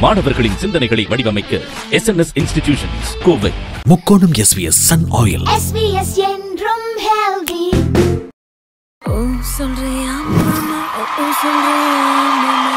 மாணவர்களின் சிந்தனைகளை வடிவமைக்க S N S institutions Kovai முக்கோணம் எஸ்விஎஸ் சன் ஆயில் SBS என்றும் healthy ஓ சொல்றியா மாமா ஓ ஓ சொல்றியா மாமா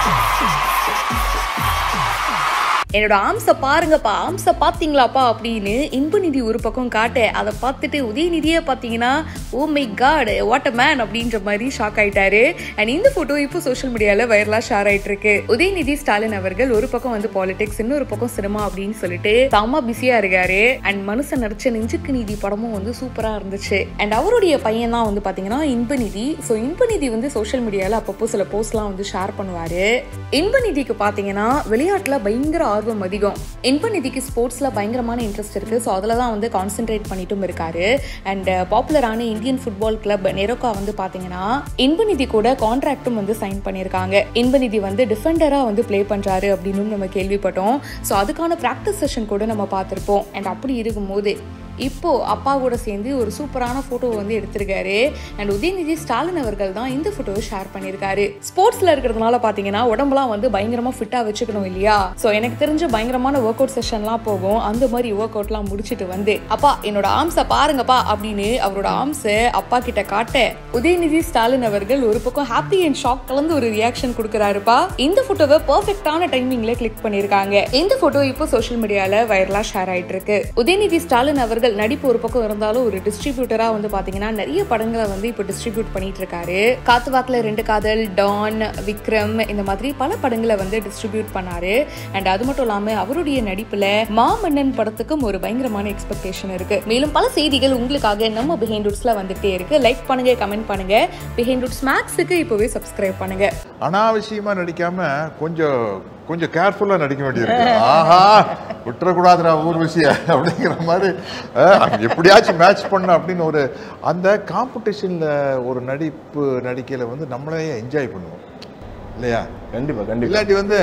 என்னோட ஆம்ஸை பாருங்கப்பா ஆம்ஸை பார்த்தீங்களாப்பா அப்படின்னு இன்பநிதி ஒரு பக்கம் காட்ட அதை பார்த்துட்டு உதயநிதியே பார்த்தீங்கன்னா oh my god what a man அப்படின்ற மாதிரி ஷாக் ஆயிட்டாரு அண்ட் இந்த ஃபோட்டோ இப்போ சோஷியல் மீடியாவில் வைரலாக ஷேர் ஆயிட்டு இருக்கு உதயநிதி ஸ்டாலின் அவர்கள் ஒரு பக்கம் வந்து பாலிடிக்ஸ் இன்னொரு பக்கம் சினிமா அப்படின்னு சொல்லிட்டு தாமா பிஸியா இருக்காரு அண்ட் மனுஷன் நடிச்ச நெஞ்சுக்கு நீதி படமும் வந்து சூப்பரா இருந்துச்சு அண்ட் அவருடைய பையன் தான் வந்து பாத்தீங்கன்னா இன்பநிதி ஸோ இன்பநிதி வந்து சோஷியல் மீடியால அப்பப்போ சில போஸ்ட்லாம் வந்து ஷேர் பண்ணுவாரு இன்பநிதிக்கு பாத்தீங்கன்னா விளையாட்டுல பயங்கர ஆர்வம் அதிகம் இன்பநிதிக்கு ஸ்போர்ட்ஸ்ல பயங்கரமான இன்ட்ரெஸ்ட் இருக்கு ஸோ அதில் தான் வந்து கான்சென்ட்ரேட் பண்ணிட்டும் இருக்காரு அண்ட் பாப்புலரான இந்தியன் ஃபுட்பால் கிளப் நெரோக்கா வந்து பாத்தீங்கன்னா இன்பநிதி கூட கான்ட்ராக்டும் வந்து சைன் பண்ணியிருக்காங்க இன்பநிதி வந்து டிஃபெண்டரா வந்து ப்ளே பண்றாரு அப்படின்னு நம்ம கேள்விப்பட்டோம் ஸோ அதுக்கான ப்ராக்டிஸ் செஷன் கூட நம்ம பார்த்துருப்போம் அண்ட் அப்படி இருக்கும்போது இப்போ அப்பா கூட சேர்ந்து ஒரு சூப்பரான போட்டோ வந்து எடுத்திருக்காரு அண்ட் உதயநிதி ஸ்டாலின் அவர்கள் தான் இந்த போட்டோவை ஷேர் பண்ணியிருக்காரு ஸ்போர்ட்ஸ்ல இருக்கிறதுனால பாத்தீங்கன்னா உடம்புலாம் வந்து பயங்கரமா ஃபிட்டா வச்சுக்கணும் இல்லையா ஸோ எனக்கு தெரிஞ்ச பயங்கரமான ஒர்க் அவுட் செஷன்லாம் போகும் அந்த மாதிரி ஒர்க் அவுட்லாம் முடிச்சிட்டு வந்து அப்பா என்னோட ஆர்ம்ஸை பாருங்கப்பா அப்படின்னு அவரோட ஆர்ம்ஸை அப்பா கிட்ட காட்ட உதயநிதி ஸ்டாலின் அவர்கள் ஒரு பக்கம் ஹாப்பி அண்ட் ஷாக் கலந்து ஒரு ரியாக்ஷன் கொடுக்குறாருப்பா இந்த போட்டோவை பர்ஃபெக்டான டைமிங்ல கிளிக் பண்ணிருக்காங்க இந்த போட்டோ இப்போ சோஷியல் மீடியால வைரலா ஷேர் ஆயிட்டு இருக்கு உதயநிதி ஸ்டாலின் அவர்கள் நடிப்பு ஒரு பக்கம் இருந்தாலும் ஒரு டிஸ்ட்ரிபியூட்டரா வந்து பாத்தீங்கன்னா நிறைய படங்களை வந்து இப்போ டிஸ்ட்ரிபியூட் பண்ணிட்டு இருக்காரு காத்துவாக்குல ரெண்டு காதல் டான் விக்ரம் இந்த மாதிரி பல படங்களை வந்து டிஸ்ட்ரிபியூட் பண்ணாரு அண்ட் அது மட்டும் இல்லாம அவருடைய நடிப்புல மாமன்னன் படத்துக்கும் ஒரு பயங்கரமான எக்ஸ்பெக்டேஷன் இருக்கு மேலும் பல செய்திகள் உங்களுக்காக நம்ம பிஹைண்ட் ரூட்ஸ்ல வந்துட்டே இருக்கு லைக் பண்ணுங்க கமெண்ட் பண்ணுங்க பிஹைண்ட் ரூட்ஸ் மேக்ஸுக்கு இப்போவே சப்ஸ்கிரைப் பண்ணுங்க அனாவசியமா நடிக்காம கொஞ்சம் கொஞ்சம் கேர்ஃபுல்லா நடிக்க வேண்டியிருக்கு ஆஹா விட்டுறக்கூடாதுடா ஊர்வசிய அப்படிங்கிற மாதிரி அஹ், எப்படியாச்சும் மேட்ச் பண்ண அப்படின்னு ஒரு அந்த காம்படிஷன்ல ஒரு நடிப்பு நடிக்கையில வந்து நம்மளே என்ஜாய் பண்ணுவோம் இல்லையா கண்டிப்பா கண்டிப்பா இல்லாட்டி வந்து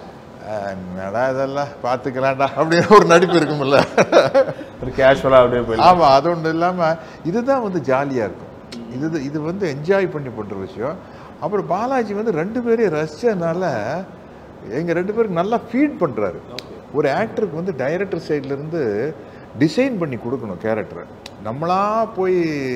அஹ், என்னடா இதெல்லாம் பார்த்துக்கலாம்டா அப்படின்னு ஒரு நடிப்பு இருக்கும்ல ஒரு கேஷுவலா அப்படியே போயிடலாம் ஆமா அது ஒன்றும் இல்லாம இதுதான் வந்து ஜாலியா இருக்கும் இது இது வந்து என்ஜாய் பண்ணி பண்ற விஷயம் அப்புறம் பாலாஜி வந்து ரெண்டு பேரையும் ரசிச்சதுனால எங்க ரெண்டு பேருக்கு நல்லா ஃபீட் பண்றாரு ஒரு ஆக்டருக்கு வந்து டைரக்டர் சைடுல இருந்து டிசைன் பண்ணி கொடுக்கணும் கேரக்டரை நம்மளா போய்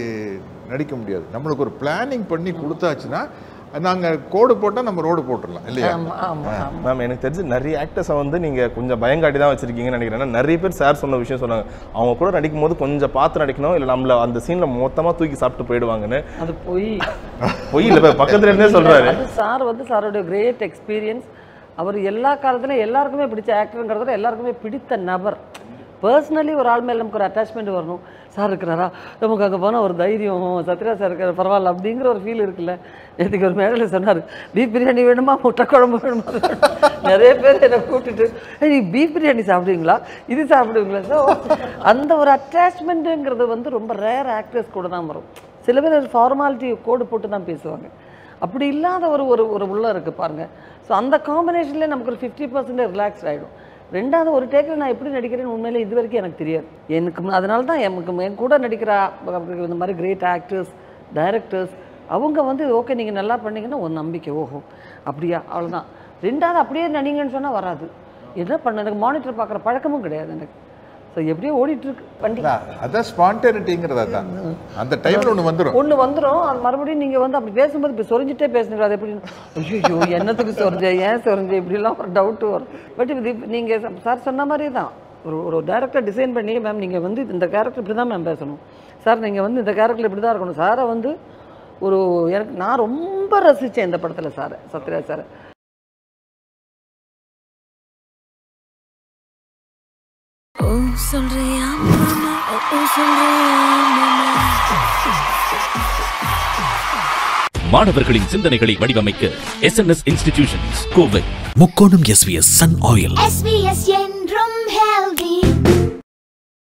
நடிக்க முடியாது நம்மளுக்கு ஒரு பிளானிங் பண்ணி கொடுத்தாச்சுன்னா நாங்க கோடு போட்டா நம்ம ரோடு போட்டுடலாம் இல்லையா மேம் எனக்கு தெரிஞ்சு நிறைய ஆக்டர்ஸை வந்து நீங்க கொஞ்சம் பயங்காட்டி தான் வச்சிருக்கீங்கன்னு நினைக்கிறேன் ஏன்னா நிறைய பேர் சார் சொன்ன விஷயம் சொன்னாங்க அவங்க கூட நடிக்கும் போது கொஞ்சம் பார்த்து நடிக்கணும் இல்லை நம்மள அந்த சீன்ல மொத்தமா தூக்கி சாப்பிட்டு போயிடுவாங்கன்னு அது போய் பொய் இல்லை இப்ப பக்கத்துல இருந்தே சொல்றாரு அது சார் வந்து சாரோடைய கிரேட் எக்ஸ்பீரியன்ஸ் அவர் எல்லா காலத்துலையும் எல்லாருக்குமே பிடிச்ச ஆக்டருங்கிறத எல்லாருக்குமே பிடித்த நபர் பர்சனலி ஒரு ஆள் மேலே நமக்கு ஒரு அட்டாச்மெண்ட் வரணும் சார் இருக்கிறாரா நமக்கு அங்கே போனால் ஒரு தைரியம் சத்யா சார் இருக்கிற பரவாயில்ல அப்படிங்கிற ஒரு ஃபீல் இருக்குல்ல நேற்றுக்கு ஒரு மேடையில் சொன்னார் பீஃப் பிரியாணி வேணுமா முட்டை குழம்பு வேணுமா நிறைய பேர் என்னை கூப்பிட்டுட்டு "ஏய், நீ பீஃப் பிரியாணி சாப்பிடுவீங்களா இது சாப்பிடுவீங்களா ஸோ அந்த ஒரு அட்டாச்மெண்ட்டுங்கிறது வந்து ரொம்ப ரேர் ஆக்டர்ஸ் கூட தான் வரும் சில பேர் ஒரு ஃபார்மாலிட்டி கோடு போட்டு தான் பேசுவாங்க அப்படி இல்லாத ஒரு ஒரு ஒரு உள்ள இருக்குது பாருங்க ஸோ அந்த காம்பினேஷன்லேயே நமக்கு ஒரு ஃபிஃப்டி பர்சன்ட் ரிலாக்ஸ் ஆகிடும் ரெண்டாவது ஒரு டேக்கில் நான் எப்படி நடிக்கிறேன்னு உண்மையிலே இது வரைக்கும் எனக்கு தெரியாது எனக்கு மு- அதனால தான் எனக்கு என் கூட நடிக்கிற அ- இந்த மாதிரி கிரேட் ஆக்டர்ஸ் டைரக்டர்ஸ் அவங்க வந்து ஓகே நீங்கள் நல்லா பண்ணீங்கன்னா ஒரு நம்பிக்கை ஓஹோ அப்படியா அவ்வளோதான் ரெண்டாவது அப்படியே நடிங்கன்னு சொன்னால் வராது என்ன பண்ண எனக்கு மானிட்டர் பார்க்குற பழக்கமும் கிடையாது எனக்கு ஸோ எப்படியோ ஓடிட்டு இருக்கு வண்டி அதான், அதான் ஸ்பான்டேனிட்டிங்கிறது அதான் அந்த டைம்ல ஒன்று வந்துடும் ஒன்று வந்துடும் அது மறுபடியும் நீங்கள் வந்து அப்படி பேசும்போது இப்போ சொரிஞ்சிட்டே பேசுனீங்க அது எப்படி ஐயோ என்னத்துக்கு சொரிஞ்ச ஏன் சொரிஞ்ச இப்படிலாம் ஒரு டவுட்டு வரும் பட் இது நீங்கள் சார் சொன்ன மாதிரி தான் ஒரு ஒரு டேரக்டர் டிசைன் பண்ணி மேம் நீங்கள் வந்து இந்த கேரக்டர் இப்படி தான் மேம் பேசணும் சார் நீங்கள் வந்து இந்த கேரக்டர் இப்படி தான் இருக்கணும் சாரை வந்து ஒரு எனக்கு நான் ரொம்ப ரசித்தேன் இந்த படத்தில் சாரை சத்யராஜ் சாரை ஓ சொல்றியா மாமா ஓ ஓ சொல்றியா மாமா மாணவர்களின் சிந்தனைகளை வடிவமைக்க S N S institutions Kovai முக்கோணம் எஸ்விஎஸ் சன் ஆயில் SBS என்றும் healthy